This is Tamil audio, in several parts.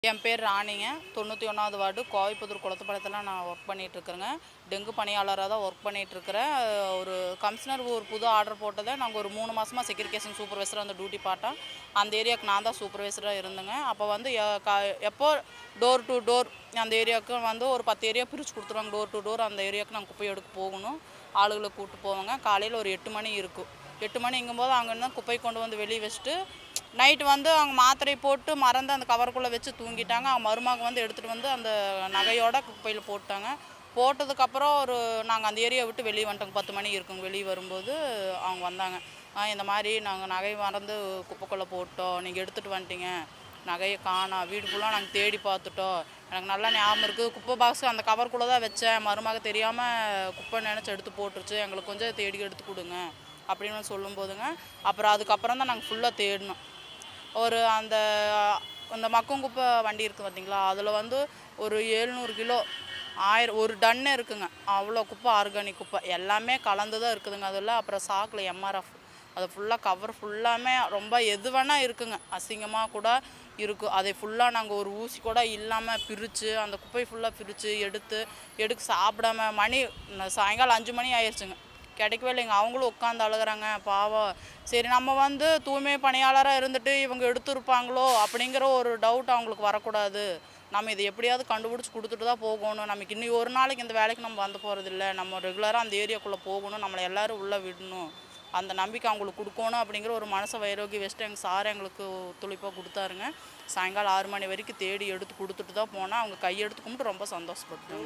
என் பேர் ராணிங்க தொண்ணூற்றி ஒன்றாவது வார்டு கோவைப்புதூர் குளத்துப்பாளையத்தில் நான் ஒர்க் பண்ணிட்டு இருக்கிறேங்க டெங்கு பணியாளராக தான் ஒர்க் பண்ணிட்டு இருக்கிறேன் அஹ் ஒரு கமிஷனர் ஒரு புது ஆர்டர் போட்டதை நாங்கள் ஒரு மூணு மாதமாக செக்யூரிகேஷன் சூப்பர்வைசராக அந்த டியூட்டி பார்த்தோம் அந்த ஏரியாவுக்கு நான் தான் சூப்பர்வைசராக இருந்தேங்க அப்போ வந்து எ- க- எப்போ டோர் டு டோர் அந்த ஏரியாவுக்கு வந்து ஒரு பத்து ஏரியா பிரித்து கொடுத்துருவாங்க டோர் டு டோர் அந்த ஏரியாவுக்கு நாங்கள் குப்பை எடுக்க போகணும் ஆளுகளை கூப்பிட்டு போவாங்க காலையில் ஒரு எட்டு மணி இருக்கும் எட்டு மணிங்கும்போது அங்கேருந்து குப்பை கொண்டு வந்து வெளியே வச்சுட்டு நைட்டு வந்து அவங்க மாத்திரை போட்டு மறந்து அந்த கவருக்குள்ளே வச்சு தூங்கிட்டாங்க அவங்க மருமக வந்து எடுத்துகிட்டு வந்து அந்த நகையோட குப்பையில் போட்டாங்க போட்டதுக்கப்புறம் ஒரு நாங்கள் அந்த ஏரியா விட்டு வெளியே வந்துட்டோங்க பத்து மணி இருக்குங்க வெளியே வரும்போது அவங்க வந்தாங்க "ஆ, இந்த மாதிரி நாங்கள் நகை மறந்து குப்பைக்குள்ளே போட்டோம் நீங்கள் எடுத்துகிட்டு வந்துட்டீங்க நகையை காணோம் வீடு ஃபுல்லாக நாங்கள் தேடி பார்த்துட்டோம் எனக்கு நல்லா ஞாபகம் இருக்குது குப்பை பாக்ஸ் அந்த கவருக்குள்ளே தான் வச்சேன் மருமக தெரியாமல் குப்பை நினச்சி எடுத்து போட்டுருச்சு எங்களுக்கு கொஞ்சம் தேடி எடுத்து கொடுங்க அப்படின்னு சொல்லும்போதுங்க அப்புறம் அதுக்கப்புறம் தான் நாங்கள் ஃபுல்லாக தேடினோம் ஒரு அந்த அந்த மக்கும் குப்பை வண்டி இருக்குது பார்த்தீங்களா அதில் வந்து ஒரு எழுநூறு கிலோ ஆயிரம் ஒரு டன்னு இருக்குங்க அவ்வளோ குப்பை ஆர்கானிக் குப்பை எல்லாமே கலந்து தான் இருக்குதுங்க அதில் அப்புறம் சாக்கில் எம்ஆர்எஃப் அது ஃபுல்லாக கவர் ஃபுல்லாமே ரொம்ப எது வேணால் இருக்குங்க அசிங்கமாக கூட இருக்குது அதை ஃபுல்லாக நாங்கள் ஒரு ஊசி கூட இல்லாமல் பிரித்து அந்த குப்பை ஃபுல்லாக பிரித்து எடுத்து எடுக்க சாப்பிடாம மணி சாயங்காலம் அஞ்சு மணி ஆயிடுச்சுங்க கிடைக்கவே இல்லைங்க அவங்களும் உட்காந்து அழுகுறாங்க பாவம் சரி நம்ம வந்து தூய்மை பணியாளராக இருந்துட்டு இவங்க எடுத்திருப்பாங்களோ அப்படிங்கிற ஒரு டவுட் அவங்களுக்கு வரக்கூடாது நம்ம இதை எப்படியாவது கண்டுபிடிச்சி கொடுத்துட்டு தான் போகணும் நமக்கு இன்னி ஒரு நாளைக்கு இந்த வேலைக்கு நம்ம வந்து போகிறதில்ல நம்ம ரெகுலராக அந்த ஏரியாக்குள்ளே போகணும் நம்மளை எல்லாரும் உள்ளே விடணும் அந்த நம்பிக்கை அவங்களுக்கு கொடுக்கணும் அப்படிங்கிற ஒரு மனசை வைரோகி வச்சுட்டு எங்கள் சார் எங்களுக்கு ஒத்துழைப்பாக கொடுத்தாருங்க சாயங்காலம் ஆறு மணி வரைக்கும் தேடி எடுத்து கொடுத்துட்டு தான் போனால் அவங்க கையெடுத்து கும்பிட்டு ரொம்ப சந்தோஷப்பட்டாங்க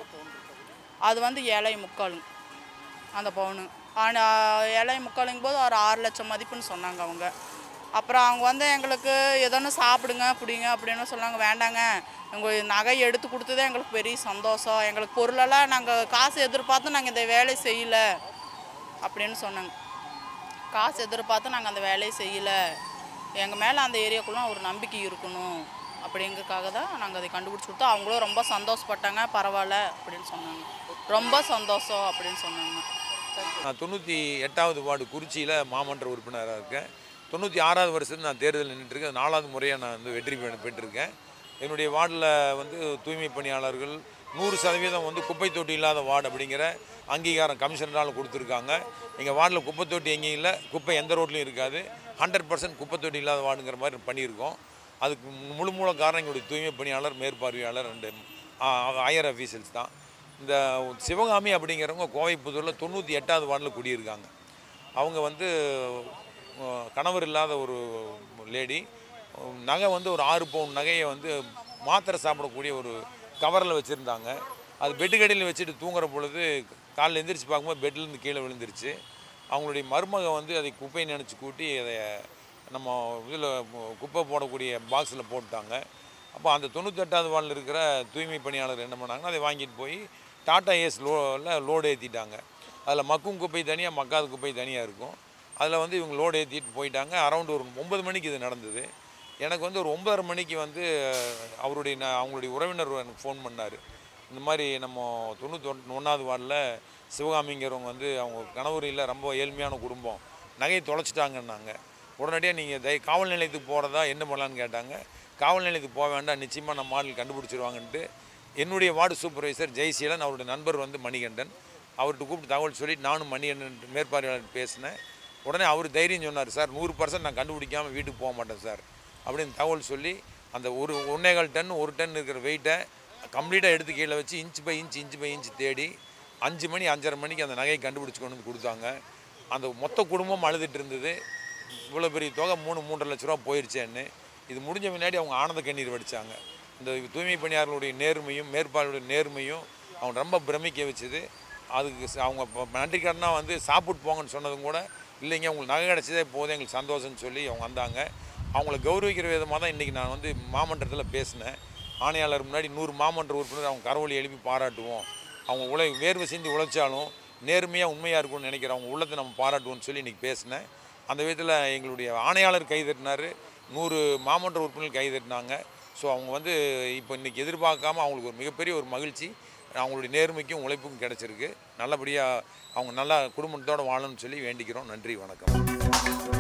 அது வந்து ஏழை முக்காலுங்க அந்த பவுனு ஆனால் ஏழை முக்காலுங்கும் போது ஒரு ஆறு லட்சம் மதிப்புன்னு சொன்னாங்க அவங்க அப்புறம் அவங்க வந்து எங்களுக்கு ஏதோ ஒன்று சாப்பிடுங்க பிடிங்க அப்படின்னு சொன்னாங்க வேண்டாங்க உங்கள் நகை எடுத்து கொடுத்ததே எங்களுக்கு பெரிய சந்தோஷம் எங்களுக்கு பொருளெல்லாம் நாங்கள் காசு எதிர்பார்த்து நாங்கள் இந்த வேலையை செய்யலை அப்படின்னு சொன்னாங்க காசு எதிர்பார்த்து நாங்கள் அந்த வேலையை செய்யலை எங்கள் மேலே அந்த ஏரியாக்குள்ள ஒரு நம்பிக்கை இருக்கணும் அப்படிங்கிறதுக்காக தான் நாங்கள் அதை கண்டுபிடிச்சி கொடுத்தோம் அவங்களும் ரொம்ப சந்தோஷப்பட்டாங்க பரவாயில்ல அப்படின்னு சொன்னாங்க ரொம்ப சந்தோஷம் அப்படின்னு சொன்னாங்க நான் தொண்ணூற்றி எட்டாவது வார்டு குறிச்சியில் மாமன்ற உறுப்பினராக இருக்கேன் தொண்ணூற்றி ஆறாவது வருஷத்துல நான் தேர்தல் நின்றுட்டுருக்கேன் நாலாவது முறையாக நான் வந்து வெற்றி பெ- பெற்றிருக்கேன் என்னுடைய வார்டில் வந்து தூய்மை பணியாளர்கள் நூறு சதவீதம் வந்து குப்பை தொட்டி இல்லாத வார்டு அப்படிங்கிற அங்கீகாரம் கமிஷனரால் கொடுத்துருக்காங்க எங்கள் வார்டில் குப்பை தொட்டி எங்கேயும் இல்லை குப்பை எந்த ரோட்லையும் இருக்காது ஹண்ட்ரட் பர்சன்ட் குப்பை தொட்டி இல்லாத வார்டுங்கிற மாதிரி பண்ணியிருக்கோம் அதுக்கு முழு மூல காரணம் எங்களுடைய தூய்மை பணியாளர் மேற்பார்வையாளர் ரெண்டு ஹையர் அஃபீஷியல்ஸ் தான் இந்த சிவகாமி அப்படிங்கிறவங்க கோவைப்புதூரில் தொண்ணூற்றி எட்டாவது வார்டில் குடியிருக்காங்க அவங்க வந்து அஹ், கணவர் இல்லாத ஒரு லேடி நகை வந்து ஒரு ஆறு பவுன் நகையை வந்து மாத்திரை சாப்பிடக்கூடிய ஒரு கவரில் வச்சுருந்தாங்க அது பெட்டுக்கடியில் வச்சுட்டு தூங்குற பொழுது காலைல எந்திரிச்சு பார்க்கும்போது பெட்லேருந்து கீழே விழுந்துருச்சு அவங்களுடைய மருமக வந்து அதை குப்பையை நினச்சி கூட்டி அதை நம்ம இதில் குப்பை போடக்கூடிய பாக்ஸில் போட்டாங்க அப்போ அந்த தொண்ணூத்தெட்டாவது வார்டில் இருக்கிற தூய்மை பணியாளர் என்ன பண்ணாங்கன்னா அதை வாங்கிட்டு போய் டாடா ஏஸ் லோவில் லோடு ஏற்றிட்டாங்க அதில் மக்கும் குப்பை தனியாக மக்காத குப்பை தனியாக இருக்கும் அதில் வந்து இவங்க லோடு ஏற்றிட்டு போயிட்டாங்க அரௌண்ட் ஒரு ஒன்பது மணிக்கு இது நடந்தது எனக்கு வந்து ஒரு ஒன்பதரை மணிக்கு வந்து அஹ், அவருடைய ந- அவங்களுடைய உறவினர் எனக்கு ஃபோன் பண்ணார் இந்த மாதிரி நம்ம தொண்ணூற்றி ஒன்றாவது வார்டில் சிவகாமிங்கிறவங்க வந்து அவங்க கணவர் இல்லை ரொம்ப ஏழ்மையான குடும்பம் நகையை தொலைச்சிட்டாங்கன்னாங்க உடனடியாக நீங்கள் தய காவல் நிலையத்துக்கு போகிறதா என்ன பண்ணலான்னு கேட்டாங்க காவல் நிலையத்துக்கு போக வேண்டாம் நிச்சயமாக நம்ம ஆள் கண்டுபிடிச்சிருவாங்கன்ட்டு என்னுடைய வார்டு சூப்பர்வைசர் ஜெய்சீலன் அவருடைய நண்பர் வந்து மணிகண்டன் அவர்கிட்ட கூப்பிட்டு தகவல் சொல்லி நானும் மணிகண்டன் மேற்பார்வையாளர் பேசினேன் உடனே அவர் தைரியம் சொன்னார் சார் நூறு பர்சன்ட் நான் கண்டுபிடிக்காமல் வீட்டுக்கு போக மாட்டேன் சார் அப்படின்னு தகவல் சொல்லி அந்த ஒரு ஒன்னேகால் டன் ஒரு டன் இருக்கிற வெயிட்டை கம்ப்ளீட்டாக எடுத்து கீழே வச்சு inch by inch inch by inch தேடி அஞ்சு மணி அஞ்சரை மணிக்கு அந்த நகையை கண்டுபிடிச்சு கொண்டு வந்து கொடுத்தாங்க அந்த மொத்த குடும்பம் அழுதுட்டு இருந்தது இவ்வளோ பெரிய தொகை மூணு மூன்றரை லட்ச ரூபா போயிடுச்சேன்னு இது முடிஞ்ச முன்னாடி அவங்க ஆனந்த கண்ணீர் வடித்தாங்க இந்த தூய்மை பணியாளர்களுடைய நேர்மையும் மேற்பார்வையுடைய நேர்மையும் அவங்க ரொம்ப பிரமிக்க வச்சுது அதுக்கு ச- அவங்க ப- நன்றிக்கடனாக வந்து சாப்பிட்டு போங்கன்னு சொன்னதும் கூட இல்லைங்க உங்களுக்கு நகை கிடச்சதே போதும் எங்களுக்கு சந்தோஷம்னு சொல்லி அவங்க வந்தாங்க அவங்கள கௌரவிக்கிற விதமாக தான் இன்றைக்கி நான் வந்து மாமன்றத்தில் பேசினேன் ஆணையாளர் முன்னாடி நூறு மாமன்ற உறுப்பினர் அவங்க கரவொலி எழுப்பி பாராட்டுவோம் அவங்க உழை வேர்வை சிந்தி உழைச்சாலும் நேர்மையாக உண்மையாக இருக்கும்னு நினைக்கிற அவங்க உள்ளத்தை நம்ம பாராட்டுவோம்னு சொல்லி இன்றைக்கி பேசினேன் அந்த விதத்தில் எங்களுடைய ஆணையாளர் கைதட்டினார் நூறு மாமன்ற உறுப்பினர்கள் கைதட்டினாங்க ஸோ அவங்க வந்து இப்போ இன்றைக்கி எதிர்பார்க்காம அவங்களுக்கு ஒரு மிகப்பெரிய ஒரு மகிழ்ச்சி அவங்களுடைய நேர்மைக்கும் உழைப்புக்கும் கிடச்சிருக்கு நல்லபடியாக அவங்க நல்லா குடும்பத்தோடு வாழணும்னு சொல்லி வேண்டிக்கிறோம் நன்றி வணக்கம்